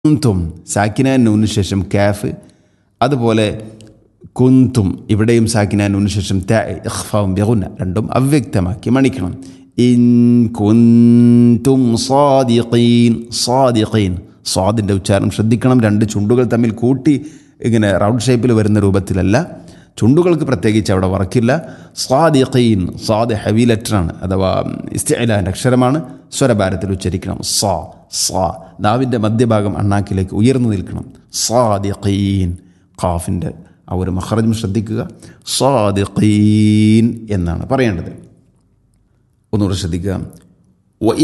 കുന്തും സാക്കിന നൂന് ശേഷം കാഫ് അതുപോലെ കുന്തും ഇവിടെയും സാക്കിന നൂന് ശേഷം ത ഇഖ്ഫാവും ബിഗുന്ന രണ്ടും അവ്യക്തമാക്കി മണിക്കണം ഇൻ കുന്തും സാദിഖീൻ സാദിഖീൻ സ്വാദിൻ്റെ ഉച്ചാരണം ശ്രദ്ധിക്കണം രണ്ട് ചുണ്ടുകൾ തമ്മിൽ കൂട്ടി ഇങ്ങനെ റൗണ്ട് ഷേപ്പിൽ വരുന്ന രൂപത്തിലല്ല ചുണ്ടുകൾക്ക് പ്രത്യേകിച്ച് അവിടെ വർക്കില്ല സ്വാദിഖീൻ സ്വാദ് ഹെവി ലെറ്ററാണ് അഥവാ ഇസ്തിഅലാൻ്റെ അക്ഷരമാണ് സ്വരഭാരത്തിൽ ഉച്ചരിക്കണം സാ സാ നാവിൻ്റെ മധ്യഭാഗം അണ്ണാക്കിലേക്ക് ഉയർന്നു നിൽക്കണം സാദിഖീൻ ഖാഫിൻ്റെ ആ ഒരു മഹറജും ശ്രദ്ധിക്കുക സാദിഖീൻ എന്നാണ് പറയേണ്ടത് ഒന്നുകൂടെ ശ്രദ്ധിക്കുക